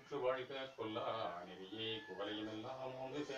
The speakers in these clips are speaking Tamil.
குற்று வாழ்க கொல்லா நெறியே குவலையுமெல்லாம் ஓங்குக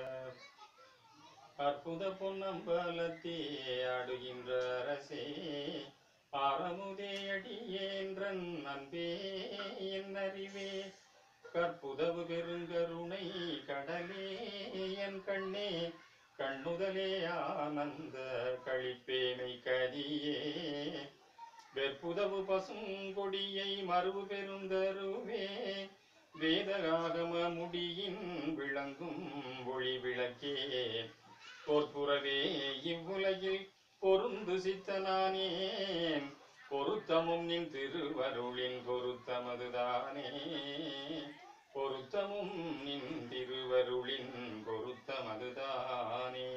அற்புத பொன்னம்பலத்தே ஆடுகின்ற அரசே ஆரமுதே அடியேன்றன் அன்பே என் அறிவே கற்புதவு பெருங்கருணை கடலே என் கண்ணே கண்ணுதலே ஆனந்த கழிப்பேமை கதியே வெற்புதவு பசுங்கொடியை மறுவு பெருந்தருவே வேதராகம முடியின் விளங்கும் ஒளி விளக்கே பொற்புறவே இவ்வுலகில் பொருந்து சித்தனானேன் பொருத்தமும் நின் திருவருளின் பொருத்தமதுதானே பொருத்தமும் நின் திருவருளின் பொருத்தமதுதானே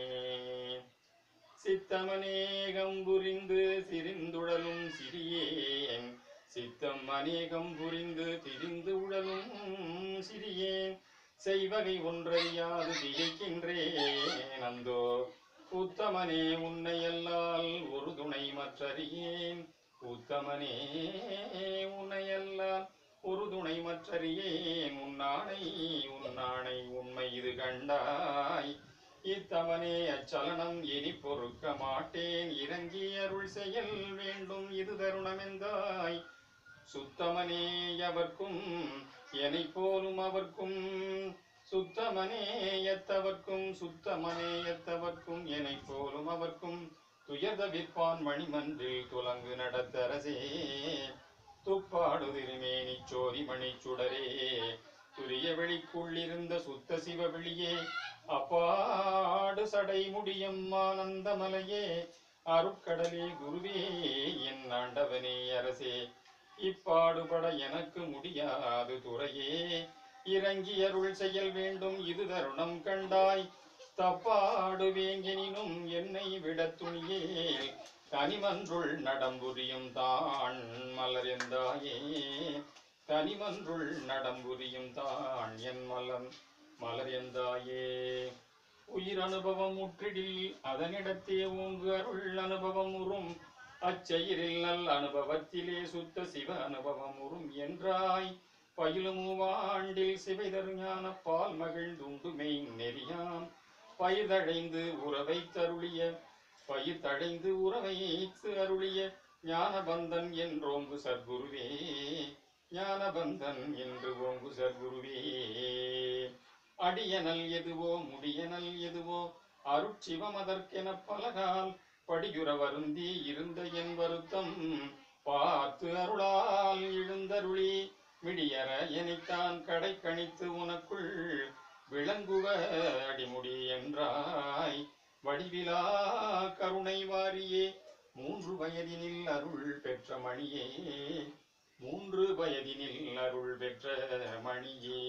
சித்தமநேகம் புரிந்து சிரிந்துடலும் சிறியேன் சித்தம் அநேகம் புரிந்து திரிந்து உடலும் சிறியேன் செய்வகை ஒன்றறியாது திகைக்கின்றேன் அந்தோ உத்தமனே உன்னையல்லால் ஒரு துணை மற்றறியேன் உத்தமனே உன்னையல்லால் ஒரு துணை மற்றறியேன் உன்னானை உன்னானை உண்மை இது கண்டாய் இத்தவனே அச்சலனம் இனி பொறுக்க மாட்டேன் இறங்கி அருள் செயல் வேண்டும் இது தருணமெந்தாய் சுத்தமனே எவர்க்கும் எனை போலும் அவர்க்கும் சுத்தமனே எத்தவர்க்கும் சுத்தமனே எத்தவர்க்கும் எனை போலும் அவர்க்கும் துயர்த விற்பான் மணிமன்றில் துலங்கு நடத்தரசே துப்பாடு திருமேனி சோதி மணிச்சுடரே துரிய வெளிக்குள்ளிருந்த சுத்த சிவ வெளியே அப்பாடு சடை முடியும் ஆனந்தமலையே அருட்கடலே குருவே என் ஆண்டவனே அரசே இப்பாடுபட எனக்கு முடியாது துறையே இறங்கி அருள் செயல் வேண்டும் இது தருணம் கண்டாய் தப்பாடு வேங்கெனினும் என்னை விட துணியே தனிமன்றுள் நடம்புரியும் தான் மலர்ந்தாயே தனிமன்றுள் நடம்புரியும் தான் என் மலம் மலர் எந்தாயே உயிர் அனுபவம் முற்றிடில் அதனிடத்தே ஓங்கு அருள் அனுபவம் உறும் அச்செயரில் நல் அனுபவத்திலே சுத்த சிவ அனுபவம் உறும் என்றாய் பயிலுமூவாண்டில் சிவைதரு ஞான பால் மகிழ்ந்துண்டுமை நெறியாம் பயிர்தழைந்து உறவை தருளிய பயிர் தழைந்து உறவை அருளிய ஞானபந்தன் என்றோங்கு சர்க்குருவே ஞானபந்தன் என்று ஓங்கு சர்க்குருவே அடியனல் எதுவோ முடியனல் எதுவோ அருட்சிவம் அதற்கென பலகால் படியுற வருந்தி இருந்த என் வருத்தம் பார்த்து அருளால் எழுந்தருளி விடியற எனைத்தான் கடை கணித்து உனக்குள் விளங்குவ அடிமுடி என்றாய் வடிவிலா கருணை வாரியே மூன்று வயதினில் அருள் பெற்ற மணியே மூன்று வயதினில் அருள் பெற்ற மணியே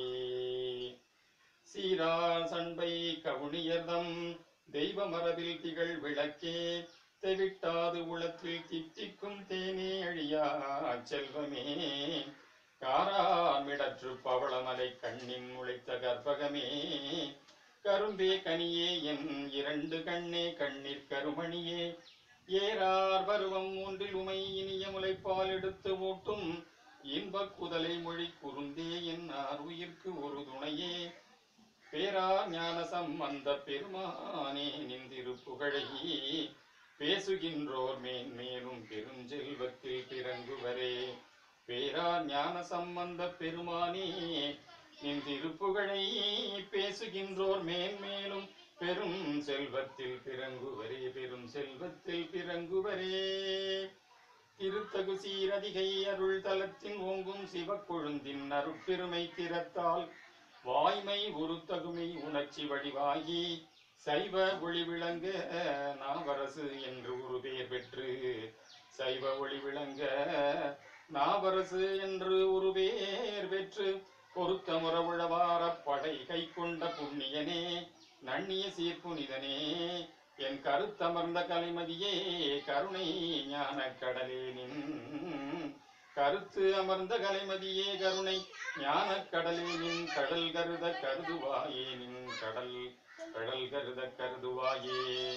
சீரார் சண்பை கவுனியர்தம் தெய்வ மரபில் திகழ் விளக்கே தெவிட்டாது உளத்தில் தித்திக்கும் தேனே அழியா செல்வமே காராமிடற்று பவளமலை கண்ணின் முளைத்த கற்பகமே கரும்பே கனியே என் இரண்டு கண்ணே கண்ணீர் கருமணியே ஏறார் பருவம் ஒன்றில் உமை இனிய முளைப்பால் எடுத்து ஓட்டும் இன்பக் குதலை மொழி குறுந்தே என்னார் உயிர்க்கு ஒரு துணையே பேரார் ஞான சம்பந்த பெருமானே நின்றிருப்புகழை பேசுகின்றோர் மேன்மேலும் பெருஞ்செல்வத்தில் பிறங்குவரே பேரார் ஞான சம்பந்த பெருமானே நின் திருப்புகழை பேசுகின்றோர் மேன்மேலும் பெரும் செல்வத்தில் பிறங்குவரே பெரும் செல்வத்தில் பிறங்குவரே திருத்தகு சீரதிகை அருள் தலத்தின் ஓங்கும் சிவக்கொழுந்தின் அருட்பெருமை திறத்தால் வாய்மை உருத்தகுமை உணர்ச்சி வடிவாகி சைவ ஒளி விளங்க நாவரசு என்று ஒரு பெயர் பெற்று சைவ ஒளி விளங்க நாவரசு என்று ஒரு பேர் பெற்று பொருத்த முறவுழவார படை கை கொண்ட புண்ணியனே நன்னிய சீர்ப்புனிதனே என் கருத்தமர்ந்த கலைமதியே கருணை ஞான கடலே நின் கருத்து அமர்ந்த கலைமதியே கருணை ஞான கடலே நின் கடல் கருத கருதுவாயே நின் கடல் கடல் கருத கருதுவாயே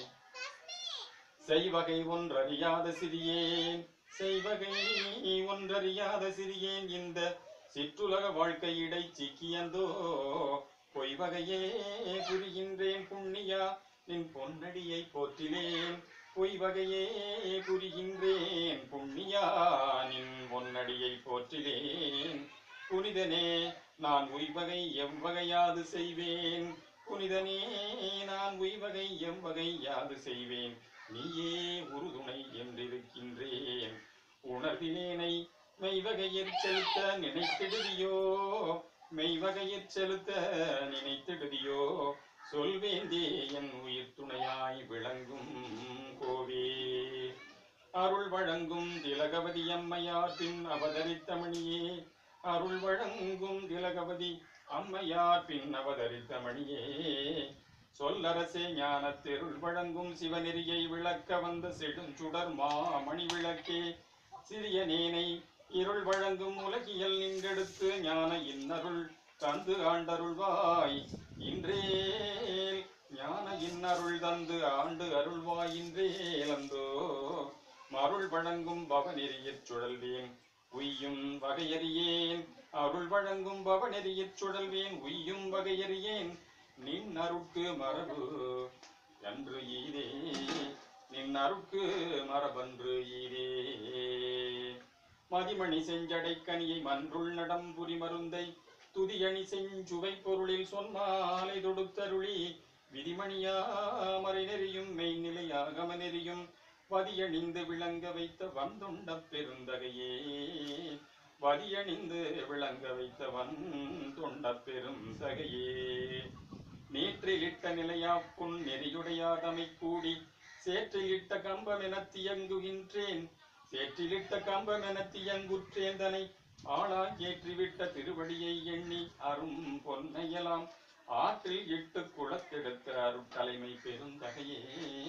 செய்வகை ஒன்றறியாத சிறியேன் செய்வகை ஒன்றறியாத சிறியேன் இந்த சிற்றுலக வாழ்க்கையிடை சிக்கியந்தோ பொய்வகையே புரிகின்றேன் புண்ணியா நின் பொன்னடியை போற்றினேன் பொய்வகையே புரிகின்றேன் புண்ணியா நின் பொன்னடியை போற்றினேன் புனிதனே நான் உய்வகை எவ்வகையாது செய்வேன் புனிதனே நான் உய்வகை எவ்வகை யாது செய்வேன் நீயே உறுதுணை என்றிருக்கின்றேன் உணர்வினேனை மெய்வகையிற் செலுத்த நினைத்திடுதியோ மெய்வகையிற் செலுத்த நினைத்திடுதியோ சொல்வேந்தே என் உயிர் துணையாய் விளங்கும் கோவே அருள் வழங்கும் திலகவதி அம்மையார் பின் அவதரித்த மணியே அருள் வழங்கும் திலகவதி அம்மையார் பின் அவதரித்த மணியே சொல்லரசே ஞானத்தெருள் வழங்கும் சிவநெறியை விளக்க வந்த செடுஞ்சுடர் மாமணி விளக்கே சிறிய நேனை இருள் வழங்கும் உலகியல் நின்றெடுத்து ஞான இன்னருள் தந்து ஆண்டருள்வாய் இன்றேல் ஞான இன்னருள் தந்து ஆண்டு அருள்வாய் இன்றேலந்தோ மருள் வழங்கும் பவநெறியச் சுழல்வேன் உய்யும் வகையறியேன் அருள் வழங்கும் பவநெறியச் சுழல்வேன் உய்யும் வகையறியேன் நின் அருட்கு மரபு என்று ஈரே நின் அருட்கு மரபன்று ஈரே மதிமணி செஞ்சடை கனியை மன்றுள் நடம்புரி மருந்தை துதியணி செஞ்சுவை பொருளில் சொன்மாலை தொடுத்தருளி விதிமணியாமரை நெறியும் மெய்நிலையாகம நெறியும் வதியணிந்து விளங்க வைத்த வந்துண்ட பெருந்தகையே வதியணிந்து விளங்க வைத்த வந்தொண்ட பெருந்தகையே நேற்றிலிட்ட நிலையாப்புண் நெறியுடையாதமை கூடி சேற்றிலிட்ட கம்பமெனத் தியங்குகின்றேன் சேற்றிலிட்ட கம்பமெனத் தியங்குற்றேந்தனை ஆளாய் ஏற்றிவிட்ட திருவடியை எண்ணி அரும் பொன்னையலாம் ஆற்றில் இட்டு குளத்தெடுத்த அருட்தலைமை பெருந்தகையே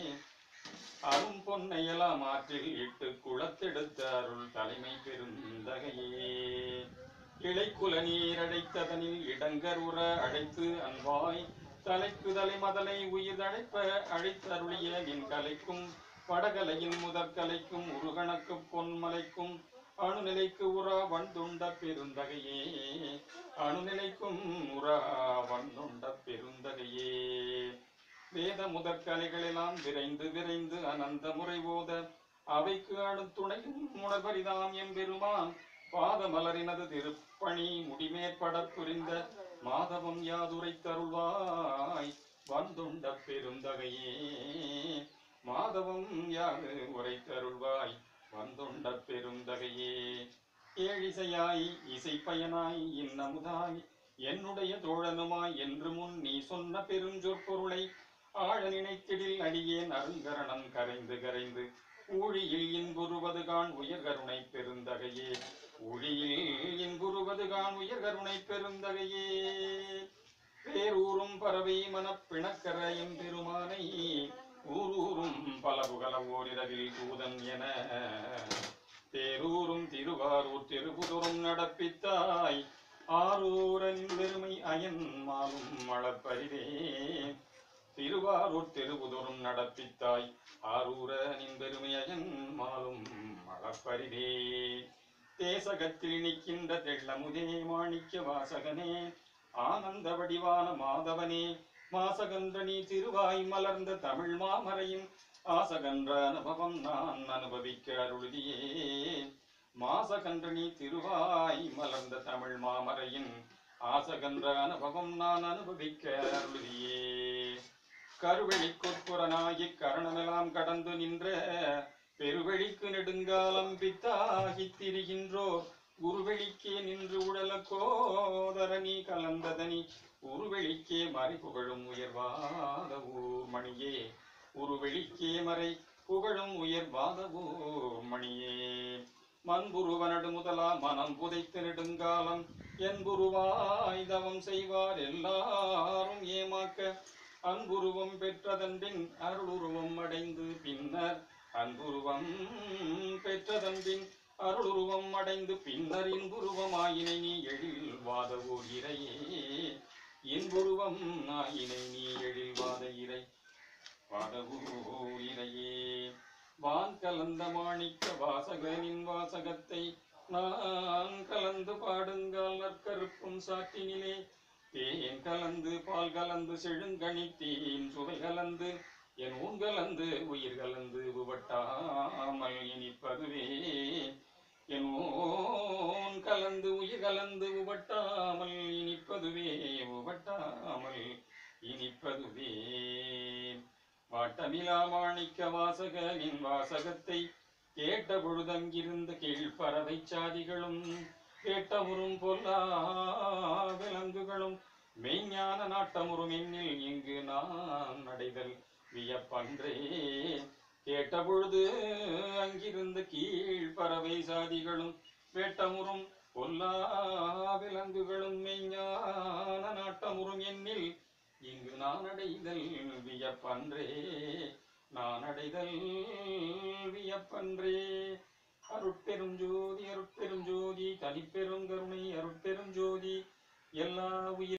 அரும் பொன்னையலாம் ஆற்றில் இட்டு குளத்தெடுத்த அருள் தலைமை பெருந்தகையே இளைக்குல நீர் அடைத்ததனில் இடங்கருற அழைத்து அன்பாய் தலைக்கு தலைமதலை உயிர் அழைப்ப அழைத்தருளிய நின் கலைக்கும் வடகலையின் முதற்கலைக்கும் உருகணக்கு பொன்மலைக்கும் அணுநிலைக்கு உறா வந்துண்ட பெருந்தகையே அணுநிலைக்கும் உறா வந்துண்ட பெருந்தகையே வேத முதற்கலைகளெல்லாம் விரைந்து விரைந்து அனந்த முறை ஓத அவைக்கு அணுத்துணையும் உணர்வரிதாம் எம்பெருமான் பாதமலரினது திருப்பணி முடிமேற்பட புரிந்த மாதவம் யாதுரைத்தருள்வாய் வந்துண்ட பெருந்தகையே மாதவம் யாது உரைத்தருள்வாய் வந்துண்ட பெருந்தகையே ஏழிசையாய் இசைப்பயனாய் இன்னமுதாய் என்னுடைய தோழனுமாய் என்று முன் நீ சொன்ன பெருஞ்சொற்பொருளை ஆழ நினைத்திடில் அடியேன் அருங்கரணம் கரைந்து கரைந்து ஊழியில் இன்புறுவது கான் உயர் கருணை பெருந்தகையே ஊழியில் இன்புறுவது கான் உயர் கருணை பெருந்தகையே பேரூரும் பறவை மனப்பிணக்கரையும் பெருமானை ஊரூரும் பல புகழ ஓரிரவில் தூதன் என தேரூரும் திருவாரூர் திருப்புதுரும் நடப்பித்தாய் ஆரூரன் பெருமை அயன் மாலும் அளப்பரிவே திருவாரூர் திருபுதுரும் நடப்பித்தாய் ஆரூரனின் பெருமை அயன் மாலும் அளப்பரிவே தேசகத்தில் நிற்கின்ற தெள்ளமுதே மாணிக்க வாசகனே ஆனந்த வடிவான மாதவனே மாசகன்றனி திருவாய் மலர்ந்த தமிழ் மாமரையின் ஆசகன்ற அனுபவம் நான் அனுபவிக்க அருளியே மாசகன்றனி திருவாய் மலர்ந்த தமிழ் மாமரையின் ஆசகன்ற அனுபவம் நான் அனுபவிக்க அருளியே கருவெளிக்குட்புறனாகி கரணமெல்லாம் கடந்து நின்ற பெருவெளிக்கு நெடுங்காலம் பித்தாகித் திரிகின்றோ உருவெளிக்கே நின்று உடல கோதரணி கலந்ததனி உருவெளிக்கே மறை புகழும் உயர்வாத ஊர் மணியே உருவெளிக்கே மறை புகழும் உயர்வாத ஊர் மணியே மண்புருவனடு முதலா மனம் புதைத்து நெடுங்காலம் என்புருவாய் தவம் செய்வார் எல்லாரும் ஏமாக்க அன்புருவம் பெற்றதன்பின் அருளுருவம் அடைந்து பின்னர் அன்புருவம் பெற்றதன்பின் அருளுருவம் அடைந்து பின்னர் இன்புருவமாயினை நீ எழில் வாதவோர் இறையே இன்புருவம் ஆயினை நீ எழில் வாத இறை வாதவோர் இறையே வான் கலந்த மாணிக்க வாசகனின் வாசகத்தை நான் கலந்து பாடுங்கால் நற்கருப்பும் சாற்றினிலே தேன் கலந்து பால் கலந்து செழுங்கனி தேன் சுவை கலந்து என் ஊன் கலந்து உயிர் கலந்து உவட்டாமல் இனிப்பதுவே என் ஊன் கலந்து உயிர் கலந்து உவட்டாமல் இனிப்பதுவே உவட்டாமல் இனிப்பதுவே வாட்டமிலா மாணிக்க வாசகனின் வாசகத்தை கேட்ட பொழுதங்கிருந்த கீழ்ப்பறவை சாதிகளும் கேட்டமுறும் பொல்லா விலங்குகளும் மெய்ஞான நாட்டமுறும் என்னில் இங்கு நான் நடைதல் வியப்பன்றே கேட்டபொழுது அங்கிருந்த கீழ்ப்பறவை சாதிகளும் வேட்டமுறும் பொல்லா விலங்குகளும் மெய்ஞான நாட்டமுறும் என்னில் இங்கு நான் அடைதல் வியப்பன்றே நான் அடைதல் வியப்பன்றே அருட்பெரும் ஜோதி அருட்பெரும் ஜோதி தனிப்பெரும் கருணை அருட்பெரும் ஜோதி எல்லா உயிர்